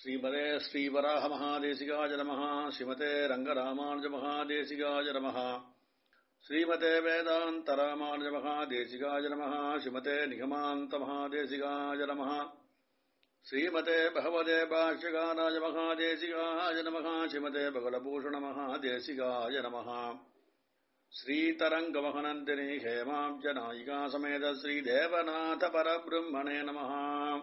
श्रीमते श्रीवराहमहादेशिकाय नमः श्रीमते रङ्गरामानुजमहादेशिकाय नमः श्रीमते वेदान्तरामानुजमहादेशिकाय नमः श्रीमते निगमान्तमहादेशिकाय नमः श्रीमते भगवते भाष्यकाराय महादेशिकाय नमः श्रीमते भगवलभूषणमहादेशिकाय नमः श्रीतरङ्गमहनन्दिनी हेमाब्जनायिका समेत श्रीदेवनाथ परब्रह्मणे नमः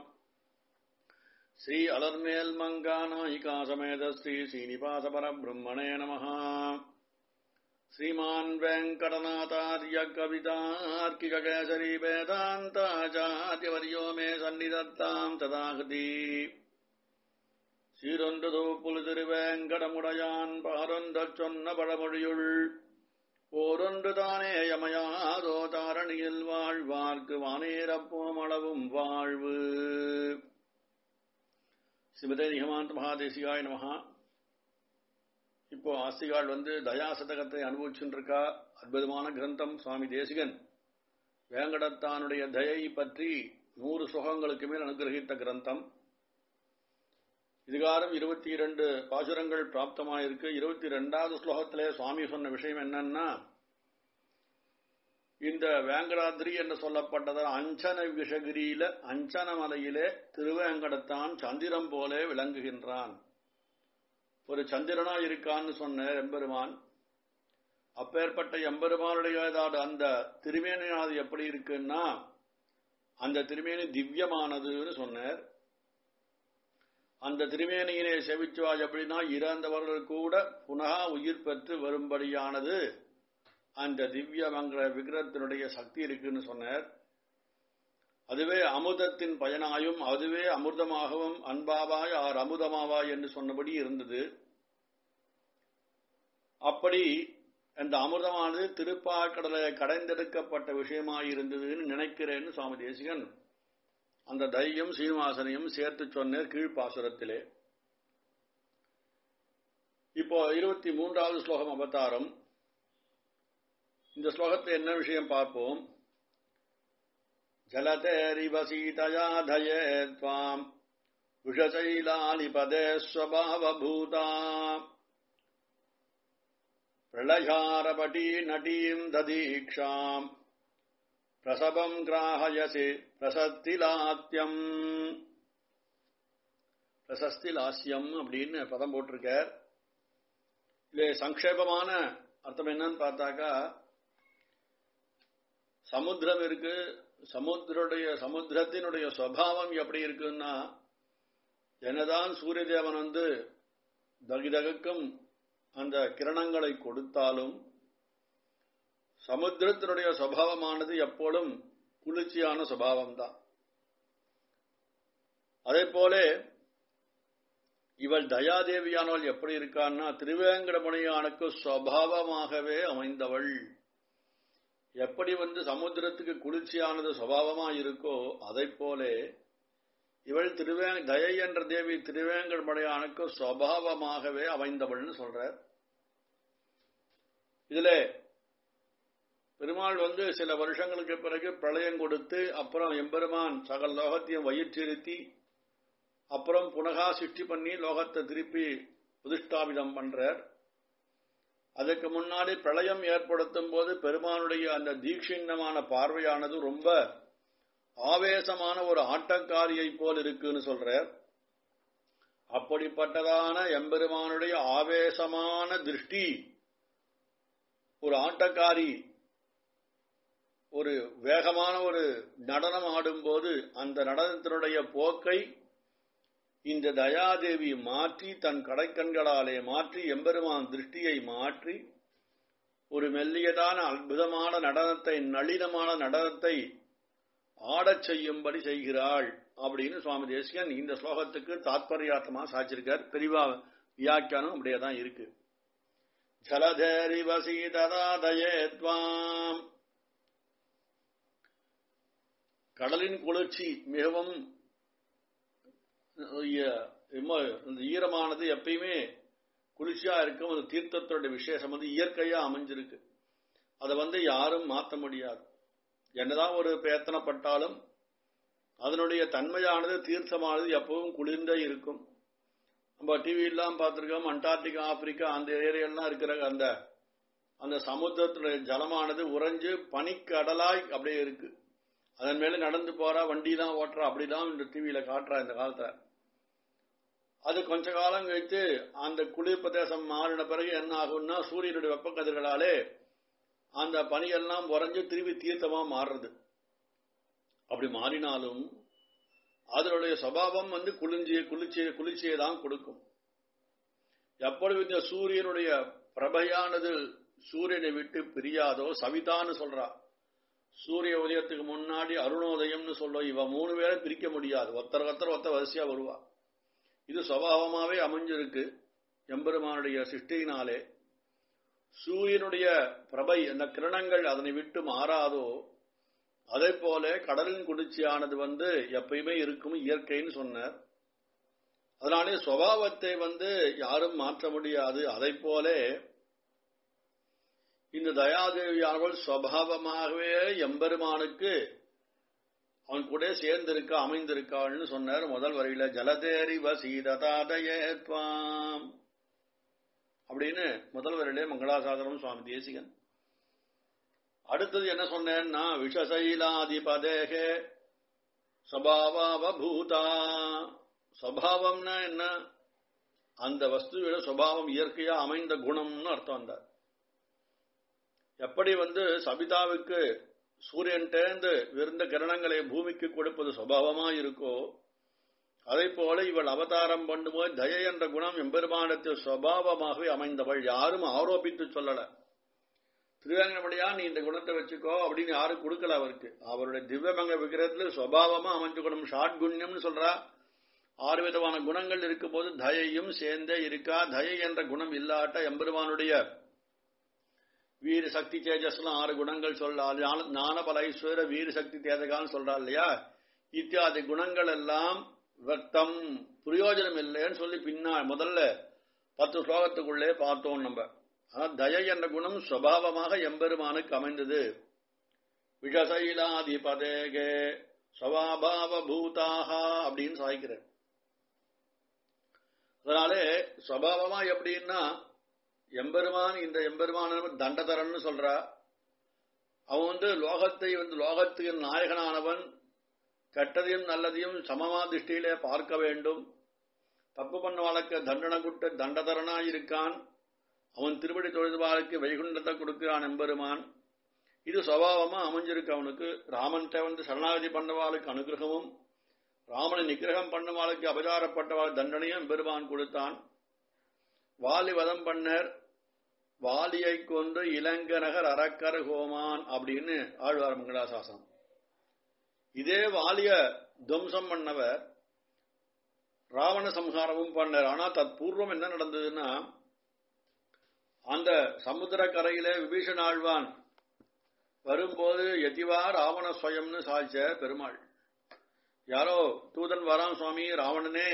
श्री अलर्मेल् मङ्गानायिका समेत श्री श्रीनिवास परब्रह्मणे नमः श्रीमान् वेङ्कटनाथार्य कवितार्किककेसरी वेदान्ताचार्यवर्यो मे सन्निधत्ताम् तदाहृति சீரொன்று புல் திருவேங்கடமுடையான் பாரொன்றச் சொன்ன பழமொழியுள் ஓரொன்று தானே யமயாதோ தாரணியில் வாழ்வார்க்கு வானேரப்போம் அளவும் வாழ்வு ஸ்ரீமதே நிகமாந்த மகாதேசிகாய நமகா இப்போ ஆஸ்திகால் வந்து தயாசதகத்தை அனுபவிச்சுட்டு இருக்கா அற்புதமான கிரந்தம் சுவாமி தேசிகன் வேங்கடத்தானுடைய தயை பற்றி நூறு சுகங்களுக்கு மேல் அனுகிரகித்த கிரந்தம் இதுகாரம் இருபத்தி இரண்டு பாசுரங்கள் பிராப்தமாயிருக்கு இருபத்தி ரெண்டாவது ஸ்லோகத்திலே சுவாமி சொன்ன விஷயம் என்னன்னா இந்த வேங்கடாத்ரி என்று சொல்லப்பட்டத அஞ்சன விஷகிரியில அஞ்சன மலையிலே திருவேங்கடத்தான் சந்திரம் போலே விளங்குகின்றான் ஒரு சந்திரனா இருக்கான்னு சொன்ன எம்பெருமான் அப்பேற்பட்ட எம்பெருமானுடைய அந்த திருமேனியானது எப்படி இருக்குன்னா அந்த திருமேனி திவ்யமானதுன்னு சொன்னார் அந்த திருமேனியிலே செவிச்சுவாய் அப்படின்னா இறந்தவர்கள் கூட புனகா உயிர் பெற்று வரும்படியானது அந்த திவ்ய மங்கள விக்கிரத்தினுடைய சக்தி இருக்குன்னு சொன்னார் அதுவே அமுதத்தின் பயனாயும் அதுவே அமிர்தமாகவும் அன்பாவாய் ஆர் அமுதமாவாய் என்று சொன்னபடி இருந்தது அப்படி அந்த அமிர்தமானது திருப்பாக்கடலை கடைந்தெடுக்கப்பட்ட விஷயமாயிருந்ததுன்னு நினைக்கிறேன்னு சுவாமி தேசிகன் அந்த தையம் சீனிவாசனையும் சேர்த்து சொன்னார் கீழ்ப்பாசுரத்திலே இப்போ இருபத்தி மூன்றாவது ஸ்லோகம் அவதாரம் இந்த ஸ்லோகத்தில் என்ன விஷயம் பார்ப்போம் ஜலதேரிவ சீதயா தயே துவாம் விஷசைலானி பதே ஸ்வபாவபூதா பிரளயாரபட்டி நடீம் ததீக்ஷாம் பிரசவம் கிராஹயசி பிரசஸ்திலாத்தியம் பிரசஸ்திலாசியம் அப்படின்னு பதம் போட்டிருக்கார் இது சங்கேபமான அர்த்தம் என்னன்னு பார்த்தாக்கா சமுத்திரம் இருக்கு சமுத்திரடைய சமுத்திரத்தினுடைய சுவாவம் எப்படி இருக்குன்னா என்னதான் சூரிய தேவன் வந்து தகிதகுக்கும் அந்த கிரணங்களை கொடுத்தாலும் சமுத்திரத்தினுடைய சுவாவமானது எப்போதும் குளிர்ச்சியான சுவாவம் தான் அதே போல இவள் தயாதேவியானவள் எப்படி இருக்கான்னா திருவேங்கடமுனையானுக்கு சுவாவமாகவே அமைந்தவள் எப்படி வந்து சமுத்திரத்துக்கு குளிர்ச்சியானது சுவாவமா இருக்கோ அதை போல இவள் திருவே தயை என்ற தேவி திருவேங்கடமுடையானுக்கு சுவாவமாகவே அமைந்தவள்னு சொல்றார் இதுல பெருமாள் வந்து சில வருஷங்களுக்கு பிறகு பிரளயம் கொடுத்து அப்புறம் எம்பெருமான் சகல் லோகத்தையும் வயிற்றிருத்தி அப்புறம் புனகா சிருஷ்டி பண்ணி லோகத்தை திருப்பி புதிஷ்டாபிதம் பண்றார் அதுக்கு முன்னாடி பிரளயம் ஏற்படுத்தும் போது பெருமானுடைய அந்த தீட்சின்னமான பார்வையானது ரொம்ப ஆவேசமான ஒரு ஆட்டக்காரியை போல் இருக்குன்னு சொல்றார் அப்படிப்பட்டதான எம்பெருமானுடைய ஆவேசமான திருஷ்டி ஒரு ஆட்டக்காரி ஒரு வேகமான ஒரு நடனம் ஆடும்போது அந்த நடனத்தினுடைய போக்கை இந்த தயாதேவி மாற்றி தன் கடைக்கண்களாலே மாற்றி எம்பெருமான் திருஷ்டியை மாற்றி ஒரு மெல்லியதான அற்புதமான நடனத்தை நளினமான நடனத்தை ஆடச் செய்யும்படி செய்கிறாள் அப்படின்னு சுவாமி தேசிகன் இந்த ஸ்லோகத்துக்கு தாத்பரியார்த்தமா சாச்சிருக்கார் பெரிவா வியாக்கியானம் அப்படியே தான் இருக்கு ஜலதேரி வசீததாதயே துவாம் கடலின் குளிர்ச்சி மிகவும் இந்த ஈரமானது எப்பயுமே குளிர்ச்சியா இருக்கும் அந்த தீர்த்தத்தோட விசேஷம் வந்து இயற்கையா அமைஞ்சிருக்கு அதை வந்து யாரும் மாற்ற முடியாது என்னதான் ஒரு பிரயத்தனப்பட்டாலும் அதனுடைய தன்மையானது தீர்த்தமானது எப்பவும் குளிர்ந்தே இருக்கும் நம்ம டிவியெல்லாம் பார்த்துருக்கோம் அண்டார்டிகா ஆப்பிரிக்கா அந்த ஏரியாலாம் இருக்கிற அந்த அந்த சமுத்திரத்துல ஜலமானது உறைஞ்சு பனிக்கடலாய் அப்படியே இருக்கு அதன் மேல நடந்து போறா வண்டி தான் ஓட்டுறா அப்படிதான் இந்த டிவியில காட்டுறா இந்த காலத்துல அது கொஞ்ச காலம் கழித்து அந்த குளிர் பிரதேசம் மாறின பிறகு என்ன ஆகும்னா சூரியனுடைய வெப்ப கதிர்களாலே அந்த பனியெல்லாம் உறைஞ்சு திரும்பி தீர்த்தமா மாறுறது அப்படி மாறினாலும் அதனுடைய சுபாவம் வந்து குளிர்ச்சிய குளிர்ச்சிய குளிர்ச்சியை தான் கொடுக்கும் எப்பொழுது இந்த சூரியனுடைய பிரபையானது சூரியனை விட்டு பிரியாதோ சவிதான்னு சொல்றா சூரிய உதயத்துக்கு முன்னாடி அருணோதயம்னு சொல்றோம் இவ மூணு பேரை பிரிக்க முடியாது ஒருத்தர் ஒருத்தர் ஒருத்தர் வரிசையா வருவா இது சுபாவமாவே அமைஞ்சிருக்கு எம்பெருமானுடைய சிருஷ்டியினாலே சூரியனுடைய பிரபை அந்த கிரணங்கள் அதனை விட்டு மாறாதோ அதே போல கடலின் குளிர்ச்சியானது வந்து எப்பயுமே இருக்கும் இயற்கைன்னு சொன்னார் அதனாலே சுவாவத்தை வந்து யாரும் மாற்ற முடியாது அதை போல இந்த தயாதேவியானவள் சுவாவமாகவே எம்பெருமானுக்கு அவன் கூட சேர்ந்திருக்க அமைந்திருக்காள்னு சொன்னார் முதல் வரையில ஜலதேரிவ சீததாதயத்வாம் அப்படின்னு முதல் வரையிலே மங்களாசாதனம் சுவாமி தேசிகன் அடுத்தது என்ன சொன்னேன்னா விஷசைலாதிபதேகே சபாவாவபூதா சபாவம்னா என்ன அந்த வஸ்துவிட சுபாவம் இயற்கையா அமைந்த குணம்னு அர்த்தம் அந்த எப்படி வந்து சபிதாவுக்கு சூரியன்டேந்து விருந்த கிரணங்களை பூமிக்கு கொடுப்பது சுபாவமா இருக்கோ அதை போல இவள் அவதாரம் பண்ணும்போது தய என்ற குணம் எம்பெருமானத்தில் சுவாவமாகவே அமைந்தவள் யாரும் ஆரோபித்து சொல்லல திருவேங்கடபடியா நீ இந்த குணத்தை வச்சுக்கோ அப்படின்னு யாரும் கொடுக்கல அவருக்கு அவருடைய திவ்யமங்க விக்கிரகத்துல சுவாவமா அமைஞ்ச குணம் ஷாட் குண்யம்னு சொல்றா ஆறு விதமான குணங்கள் இருக்கும் போது தயையும் சேர்ந்தே இருக்கா தயை என்ற குணம் இல்லாட்ட எம்பெருமானுடைய வீர சக்தி தேஜஸ்லாம் ஆறு குணங்கள் சொல்றாள் ஞான பல ஐஸ்வர வீர சக்தி தேஜகான்னு சொல்றா இல்லையா இத்தியாதி குணங்கள் எல்லாம் வர்த்தம் பிரயோஜனம் இல்லைன்னு சொல்லி பின்னா முதல்ல பத்து ஸ்லோகத்துக்குள்ளே பார்த்தோம் நம்ம ஆனா தய என்ற குணம் சுவாவமாக எம்பெருமானுக்கு அமைந்தது விஷசைலாதிபதேகே சவாபாவ பூதாக அப்படின்னு சாய்க்கிறேன் அதனாலே சுவாவமா எப்படின்னா எம்பெருமான் இந்த எம்பெருமான தண்டதரன்னு சொல்றா அவன் வந்து லோகத்தை வந்து லோகத்துக்கு நாயகனானவன் கெட்டதையும் நல்லதையும் சமமா திருஷ்டியிலே பார்க்க வேண்டும் தப்பு பண்ண வாழ்க்கை தண்டனை குட்ட தண்டதரனா இருக்கான் அவன் திருப்படி தொழுது வாழ்க்கை வைகுண்டத்தை கொடுக்கிறான் எம்பெருமான் இது சுவாவமா அமைஞ்சிருக்கு அவனுக்கு ராமன்கிட்ட வந்து சரணாகதி பண்ணவாளுக்கு அனுகிரகமும் ராமனை நிகிரகம் பண்ணவாளுக்கு அபச்சாரப்பட்டவாள் தண்டனையும் எம்பெருமான் கொடுத்தான் வாலி வதம் பண்ணர் வாலியை கொண்டு இளங்கநகர் அரக்கர் ஹோமான் அப்படின்னு ஆழ்வார் மங்களாசாசனம் இதே வாலிய துவம்சம் பண்ணவர் ராவண சம்ஹாரமும் பண்ணார் ஆனா தற்பூர்வம் என்ன நடந்ததுன்னா அந்த சமுத்திர கரையில விபீஷன் ஆழ்வான் வரும்போது எதிவா ராவண ஸ்வயம்னு சாய்ச்ச பெருமாள் யாரோ தூதன் வரான் சுவாமி ராவணனே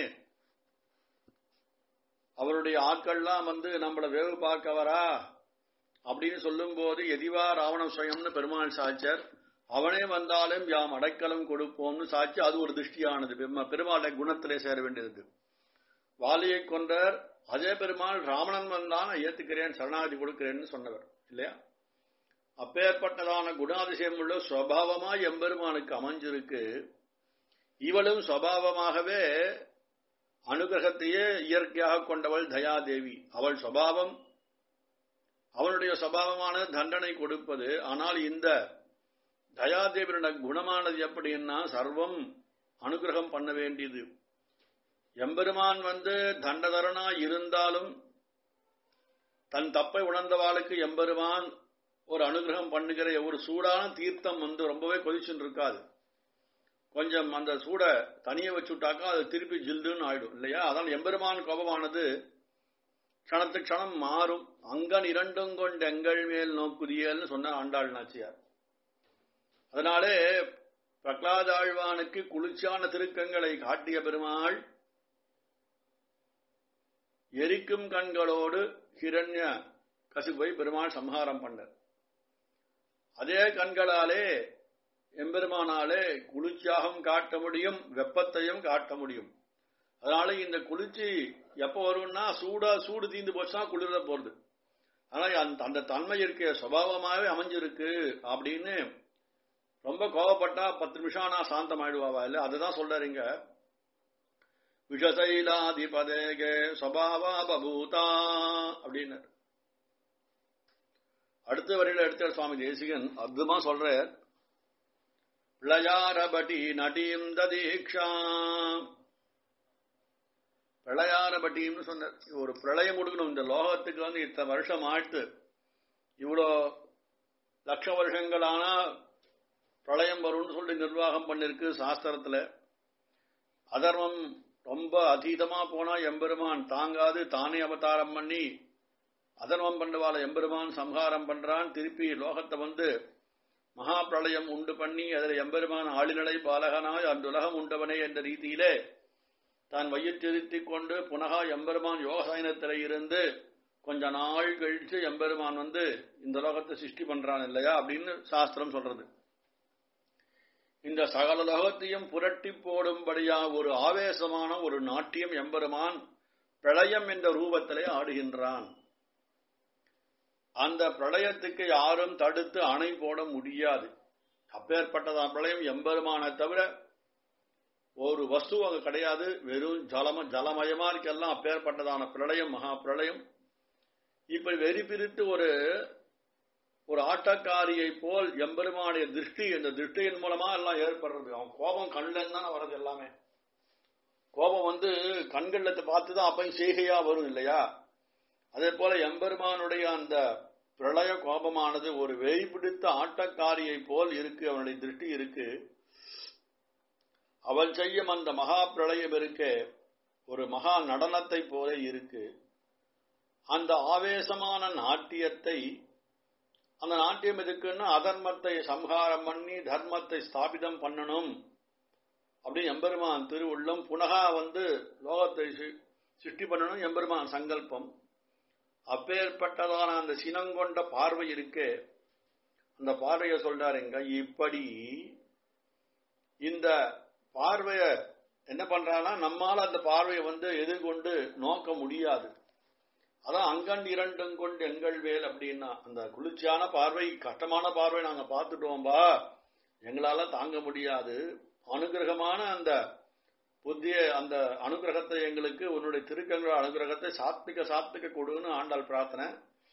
அவருடைய ஆட்கள்லாம் வந்து நம்மள வேவு பார்க்க வரா அப்படின்னு சொல்லும் போது எதிவா ராவண சுயம்னு பெருமாள் சாச்சர் அவனே வந்தாலும் யாம் அடைக்கலம் கொடுப்போம்னு சாட்சி அது ஒரு திருஷ்டியானது பெருமாளை குணத்திலே சேர வேண்டியது வாலியை கொண்டார் அதே பெருமாள் ராவணன் வந்தான் ஏத்துக்கிறேன் சரணாகதி கொடுக்கிறேன்னு சொன்னவர் இல்லையா அப்பேற்பட்டதான குணாதிசயம் உள்ள சுவாவமா எம்பெருமானுக்கு அமைஞ்சிருக்கு இவளும் சுவாவமாகவே அனுகிரகத்தையே இயற்கையாக கொண்டவள் தயாதேவி அவள் சுவாவம் அவளுடைய சுவாவமான தண்டனை கொடுப்பது ஆனால் இந்த தயாதேவியோட குணமானது எப்படின்னா சர்வம் அனுகிரகம் பண்ண வேண்டியது எம்பெருமான் வந்து தண்டதரனா இருந்தாலும் தன் தப்பை உணர்ந்தவாளுக்கு எம்பெருமான் ஒரு அனுகிரகம் பண்ணுகிற ஒரு சூடான தீர்த்தம் வந்து ரொம்பவே கொதிச்சுட்டு இருக்காது கொஞ்சம் அந்த சூட தனிய வச்சுட்டாக்கா அது திருப்பி ஜில்லுன்னு ஆயிடும் இல்லையா அதனால் எம்பெருமான் கோபமானது க்ஷணத்து க்ஷணம் மாறும் அங்கன் இரண்டும் கொண்டு எங்கள் மேல் நோக்குதியல்னு சொன்ன ஆண்டாள் நாச்சியார் அதனாலே பிரகலாதாழ்வானுக்கு குளிர்ச்சியான திருக்கங்களை காட்டிய பெருமாள் எரிக்கும் கண்களோடு ஹிரண்ய கசிப்பை பெருமாள் சம்ஹாரம் பண்ணார் அதே கண்களாலே எம்பெருமானாலே குளிர்ச்சியாகவும் காட்ட முடியும் வெப்பத்தையும் காட்ட முடியும் அதனால இந்த குளிர்ச்சி எப்ப வரும்னா சூடா சூடு தீந்து போச்சுன்னா குளிர போறது அதனால அந்த அந்த தன்மை இருக்க சுபாவமாவே அமைஞ்சிருக்கு அப்படின்னு ரொம்ப கோவப்பட்டா பத்து நிமிஷம் ஆனா சாந்தம் ஆயிடுவாவா இல்ல அதுதான் சொல்றாருங்க விஷசைலாதிபதேகே சுபாவா பபூதா அப்படின்னு அடுத்த வரையில எடுத்த சுவாமி தேசிகன் அற்புதமா சொல்ற பிள்ளையாரபடி நடீம் ததீக்ஷா பிரளயாரபட்டின்னு சொன்ன ஒரு பிரளயம் கொடுக்கணும் இந்த லோகத்துக்கு வந்து இத்தனை வருஷம் ஆட்டு இவ்வளோ லட்ச வருஷங்களானா பிரளயம் வரும்னு சொல்லி நிர்வாகம் பண்ணிருக்கு சாஸ்திரத்துல அதர்மம் ரொம்ப அதீதமா போனா எம்பெருமான் தாங்காது தானே அவதாரம் பண்ணி அதர்மம் பண்ணவாள எம்பெருமான் சம்ஹாரம் பண்றான் திருப்பி லோகத்தை வந்து மகா பிரளயம் உண்டு பண்ணி அதில் எம்பெருமான் ஆளிநடை பாலகனாய் அந்த உலகம் உண்டவனே என்ற ரீதியிலே தான் வயிற்றிருத்திக் கொண்டு புனகா எம்பெருமான் யோகசாயனத்தில இருந்து கொஞ்ச நாள் கழிச்சு எம்பெருமான் வந்து இந்த லோகத்தை சிருஷ்டி பண்றான் இல்லையா அப்படின்னு சாஸ்திரம் சொல்றது இந்த சகல லோகத்தையும் புரட்டி போடும்படியா ஒரு ஆவேசமான ஒரு நாட்டியம் எம்பெருமான் பிரளயம் என்ற ரூபத்திலே ஆடுகின்றான் அந்த பிரளயத்துக்கு யாரும் தடுத்து அணை போட முடியாது அப்பேற்பட்டதான் பிரளயம் எம்பெருமானை தவிர ஒரு வஸ்து அங்க கிடையாது வெறும் ஜலம ஜலமயமா இருக்கெல்லாம் அப்பேற்பட்டதான பிரளயம் மகா பிரளயம் இப்படி வெறி பிரித்து ஒரு ஒரு ஆட்டக்காரியை போல் எம்பெருமானுடைய திருஷ்டி இந்த திருஷ்டியின் மூலமா எல்லாம் ஏற்படுறது அவன் கோபம் கண்ணில் தானே வர்றது எல்லாமே கோபம் வந்து கண்கள்ல பார்த்துதான் அப்பையும் செய்கையா வரும் இல்லையா அதே போல எம்பெருமானுடைய அந்த பிரளய கோபமானது ஒரு வெறி பிடித்த ஆட்டக்காரியை போல் இருக்கு அவனுடைய திருஷ்டி இருக்கு அவள் செய்யும் அந்த மகா பிரளயம் இருக்க ஒரு மகா நடனத்தை போல இருக்கு அந்த ஆவேசமான நாட்டியத்தை அந்த நாட்டியம் எதுக்குன்னா அதர்மத்தை சம்ஹாரம் பண்ணி தர்மத்தை ஸ்தாபிதம் பண்ணணும் அப்படின்னு எம்பெருமான் திருவுள்ளம் புனகா வந்து லோகத்தை சிருஷ்டி பண்ணணும் எம்பெருமான் சங்கல்பம் அப்பேற்பட்டதான அந்த சினங்கொண்ட பார்வை இருக்கே அந்த பார்வையை சொல்றாருங்க இப்படி இந்த பார்வைய என்ன பண்றான்னா நம்மால அந்த பார்வையை வந்து எதிர்கொண்டு நோக்க முடியாது அதான் அங்கண் இரண்டும் கொண்டு எங்கள் வேல் அப்படின்னா அந்த குளிர்ச்சியான பார்வை கஷ்டமான பார்வை நாங்க பார்த்துட்டோம்பா எங்களால தாங்க முடியாது அனுகிரகமான அந்த புத்திய அந்த அனுகிரகத்தை எங்களுக்கு உன்னுடைய திருக்கங்கள அனுகிரகத்தை சாத்விக சாத்விக கொடுன்னு ஆண்டாள் பிரார்த்தனை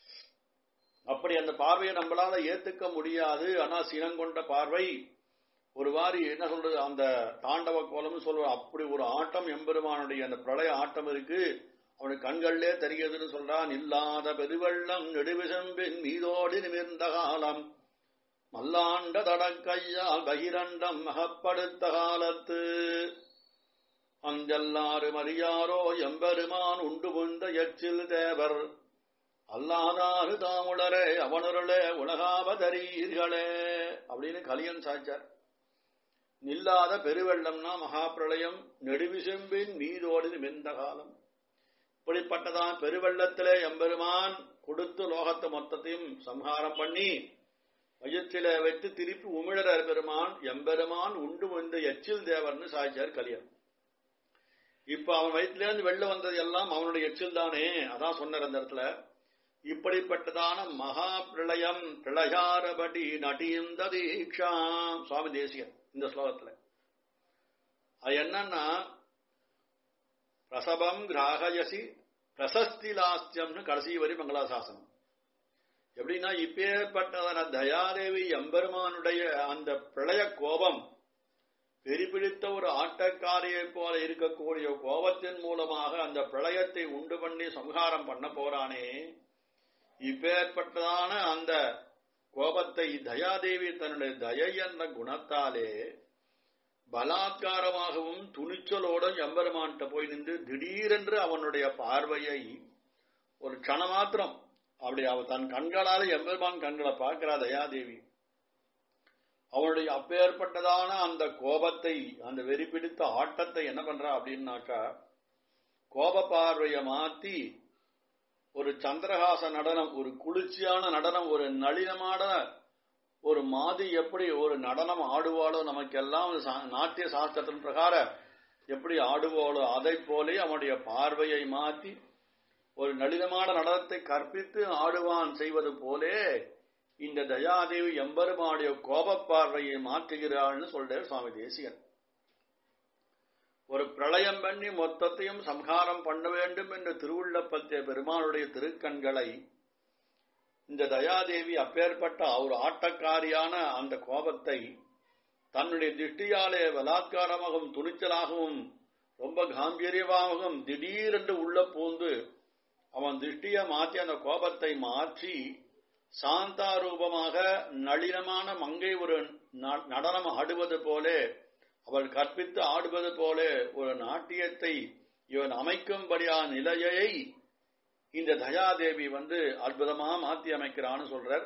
அப்படி அந்த பார்வையை நம்மளால ஏத்துக்க முடியாது ஆனா சினங்கொண்ட பார்வை ஒரு மாதிரி என்ன சொல்றது அந்த தாண்டவ கோலம்னு சொல்ற அப்படி ஒரு ஆட்டம் எம்பெருமானுடைய அந்த பிரளய ஆட்டம் இருக்கு அவனுக்கு கண்கள்லே தெரிகிறதுன்னு சொல்றான் இல்லாத பெருவெள்ளம் நெடுவிசம்பின் மீதோடு நிமிர்ந்த காலம் மல்லாண்ட தடக்கையால் பகிரண்டம் மகப்படுத்த காலத்து அஞ்சல்லாறு மறியாரோ எம்பெருமான் உண்டு புந்த எச்சில் தேவர் அல்லாதாறு தாமுளரே அவனுருளே உலகாபதரீர்களே அப்படின்னு கலியன் சாய்ச்சார் நில்லாத பெருவெள்ளம்னா மகாபிரளயம் நெடுவிசெம்பின் மீதோடு நிமிர்ந்த காலம் இப்படிப்பட்டதான் பெருவெள்ளத்திலே எம்பெருமான் கொடுத்து லோகத்தை மொத்தத்தையும் சம்ஹாரம் பண்ணி வயிற்றில வைத்து திருப்பி உமிழற பெருமான் எம்பெருமான் உண்டு வந்த எச்சில் தேவர்னு சாய்ச்சார் கலியன் இப்ப அவன் வயிற்றிலேருந்து வெளில வந்தது எல்லாம் அவனுடைய எச்சில் தானே அதான் சொன்னார் அந்த இடத்துல இப்படிப்பட்டதான மகா பிரளயம் பிரளயாரபடி நடியும் தீக்ஷாம் சுவாமி தேசியன் இந்த ஸ்லோகத்துல அது என்னன்னா பிரசவம் கிராகயசி பிரசஸ்தி லாஸ்தியம்னு கடைசி வரி மங்களாசாசனம் எப்படின்னா இப்பேற்பட்டதான தயாதேவி எம்பெருமானுடைய அந்த பிரளய கோபம் பெரிபிடித்த ஒரு ஆட்டக்காரியை போல இருக்கக்கூடிய கோபத்தின் மூலமாக அந்த பிரளயத்தை உண்டு பண்ணி சம்ஹாரம் பண்ண போறானே இப்பேற்பட்டதான அந்த கோபத்தை தயாதேவி தன்னுடைய தயை என்ற குணத்தாலே பலாத்காரமாகவும் துணிச்சலோடும் எம்பெருமான்கிட்ட போய் நின்று திடீரென்று அவனுடைய பார்வையை ஒரு கணமாத்திரம் அப்படி அவ தன் கண்களால எம்பெருமான் கண்களை பார்க்கிறா தயாதேவி அவனுடைய அப்பேற்பட்டதான அந்த கோபத்தை அந்த வெறி பிடித்த ஆட்டத்தை என்ன பண்றா அப்படின்னாக்கா கோப பார்வையை மாத்தி ஒரு சந்திரஹாச நடனம் ஒரு குளிர்ச்சியான நடனம் ஒரு நளினமான ஒரு மாதி எப்படி ஒரு நடனம் ஆடுவாளோ நமக்கெல்லாம் நாட்டிய சாஸ்திரத்தின் பிரகார எப்படி ஆடுவோளோ அதை போலே அவனுடைய பார்வையை மாற்றி ஒரு நளினமான நடனத்தை கற்பித்து ஆடுவான் செய்வது போலே இந்த தயாதேவி எம்பெருமானுடைய கோபப் பார்வையை மாற்றுகிறாள்னு சொல்றார் சுவாமி தேசிகன் ஒரு பிரளயம் பண்ணி மொத்தத்தையும் சம்ஹாரம் பண்ண வேண்டும் என்று திருவுள்ளப்பத்திய பெருமானுடைய திருக்கண்களை இந்த தயாதேவி அப்பேற்பட்ட ஒரு ஆட்டக்காரியான அந்த கோபத்தை தன்னுடைய திருஷ்டியாலே பலாத்காரமாகவும் துணிச்சலாகவும் ரொம்ப காம்பீரியமாகவும் திடீரென்று உள்ள பூந்து அவன் திருஷ்டிய மாற்றி அந்த கோபத்தை மாற்றி சாந்தா ரூபமாக நளினமான மங்கை ஒரு நடனம் ஆடுவது போலே அவள் கற்பித்து ஆடுவது போலே ஒரு நாட்டியத்தை இவன் அமைக்கும்படியான நிலையை இந்த தயாதேவி வந்து அற்புதமா மாத்தி அமைக்கிறான்னு சொல்றார்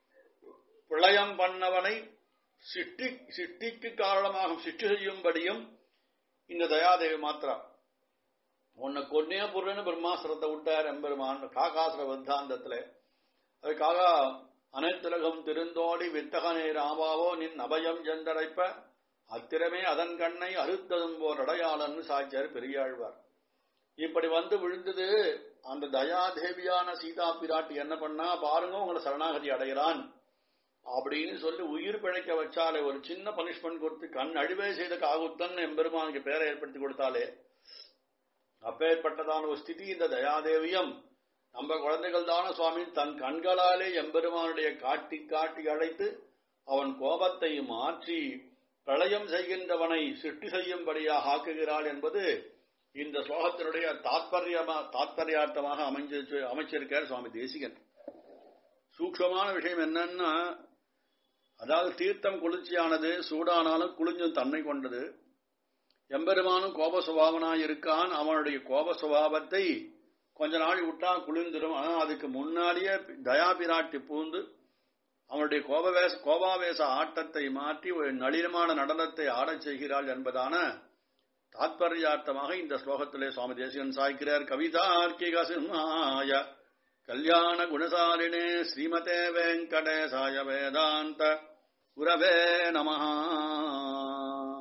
பிரளயம் பண்ணவனை சிட்டி சிட்டிக்கு காரணமாக சிட்டி செய்யும்படியும் இந்த தயாதேவி மாத்திரா உன்னை கொன்னே பொருள்னு பிரம்மாசிரத்தை விட்டார் எம்பெருமான் காகாசுர வத்தாந்தத்துல அதுக்காக அனைத்துலகம் திருந்தோடி வித்தகனே ராமாவோ நின் அபயம் சென்றடைப்ப அத்திரமே அதன் கண்ணை அறுத்ததும் போர் அடையாளன்னு சாய்ச்சார் பெரியாழ்வார் இப்படி வந்து விழுந்தது அந்த தயாதேவியான சீதா பிராட்டி என்ன பண்ணா பாருங்க உங்களை சரணாகதி அடைகிறான் அப்படின்னு சொல்லி உயிர் பிழைக்க வச்சாலே ஒரு சின்ன பனிஷ்மெண்ட் கொடுத்து கண் அழிவே செய்த காகுத்தன் எம்பெருமானுக்கு பேரை ஏற்படுத்தி கொடுத்தாலே அப்பேற்பட்டதான ஒரு ஸ்திதி இந்த தயாதேவியம் நம்ம குழந்தைகள் தான சுவாமி தன் கண்களாலே எம்பெருமானுடைய காட்டி காட்டி அழைத்து அவன் கோபத்தை மாற்றி பிரளயம் செய்கின்றவனை சிருஷ்டி செய்யும்படியாக ஆக்குகிறாள் என்பது இந்த ஸ்லோகத்தினுடைய தாத்பரியமா தாத்பரியார்த்தமாக அமைஞ்சு அமைச்சிருக்கார் சுவாமி தேசிகன் சூக்ஷமான விஷயம் என்னன்னா அதாவது தீர்த்தம் குளிர்ச்சியானது சூடானாலும் குளிஞ்சும் தன்மை கொண்டது எம்பெருமானும் கோப சுபாவனாய் இருக்கான் அவனுடைய கோப சுபாவத்தை கொஞ்ச நாள் விட்டா குளிர்ந்துடும் ஆனா அதுக்கு முன்னாடியே தயாபிராட்டி பூந்து அவனுடைய கோபவேச கோபாவேச ஆட்டத்தை மாற்றி ஒரு நளினமான நடனத்தை ஆடச் செய்கிறாள் என்பதான தாத்பரியார்த்தமாக இந்த ஸ்லோகத்திலே சுவாமி தேசிகன் சாய்க்கிறார் கவிதார்க்கிக சிம்மாய கல்யாண குணசாலினே ஸ்ரீமதே வெங்கடேசாய வேதாந்த குரவே நமஹா